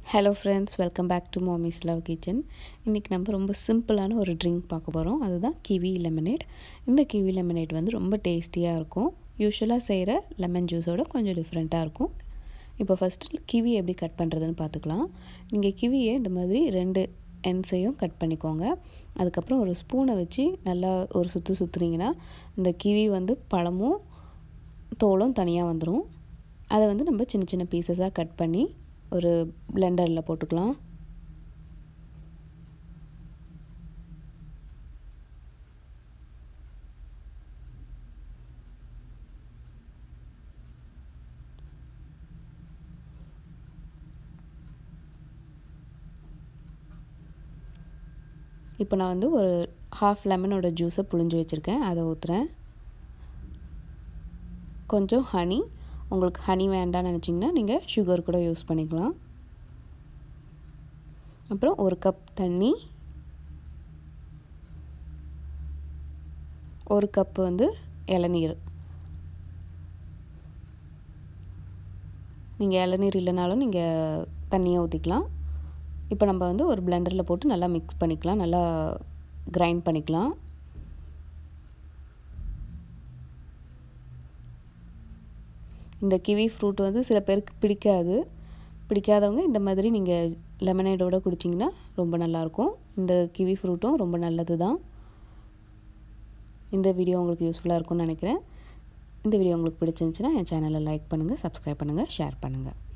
hello friends welcome back to mommy's love kitchen இன்றைக்கி நம்ம ரொம்ப சிம்பிளான ஒரு ட்ரிங்க் பார்க்க போகிறோம் அதுதான் கிவி லெமனேட் இந்த கிவி லெமனேட் வந்து ரொம்ப டேஸ்டியாக இருக்கும் யூஸ்வலாக செய்கிற லெமன் ஜூஸோட கொஞ்சம் டிஃப்ரெண்ட்டாக இருக்கும் இப்போ ஃபஸ்ட்டு கிவி எப்படி கட் பண்ணுறதுன்னு பார்த்துக்கலாம் நீங்கள் கிவியை இந்த மாதிரி ரெண்டு எண்ட்ஸையும் கட் பண்ணிக்கோங்க அதுக்கப்புறம் ஒரு ஸ்பூனை வச்சு நல்லா ஒரு சுற்று சுற்றுனீங்கன்னா இந்த கிவி வந்து பழமும் தோலும் தனியாக வந்துடும் அதை வந்து நம்ம சின்ன சின்ன பீசஸாக கட் பண்ணி ஒரு பிளெண்டரில் போட்டுக்கலாம் இப்போ நான் வந்து ஒரு ஹாஃப் லெமனோட ஜூஸை புழிஞ்சு வச்சுருக்கேன் அதை ஊற்றுறேன் கொஞ்சம் ஹனி உங்களுக்கு ஹனி வேண்டாம்னு நினச்சிங்கன்னா நீங்கள் சுகர் கூட யூஸ் பண்ணிக்கலாம் அப்புறம் ஒரு கப் தண்ணி ஒரு கப் வந்து இளநீர் நீங்கள் இளநீர் இல்லைனாலும் நீங்கள் தண்ணியை ஊற்றிக்கலாம் இப்போ நம்ம வந்து ஒரு பிளெண்டரில் போட்டு நல்லா மிக்ஸ் பண்ணிக்கலாம் நல்லா கிரைண்ட் பண்ணிக்கலாம் இந்த கிவி ஃப்ரூட் வந்து சில பேருக்கு பிடிக்காது பிடிக்காதவங்க இந்த மாதிரி நீங்கள் லெமனேடோடு குடிச்சிங்கன்னா ரொம்ப நல்லாயிருக்கும் இந்த கிவி ஃப்ரூட்டும் ரொம்ப நல்லது தான் இந்த வீடியோ உங்களுக்கு யூஸ்ஃபுல்லாக இருக்கும்னு நினைக்கிறேன் இந்த வீடியோ உங்களுக்கு பிடிச்சிருந்துச்சுன்னா என் சேனலை லைக் பண்ணுங்கள் சப்ஸ்கிரைப் பண்ணுங்கள் ஷேர் பண்ணுங்கள்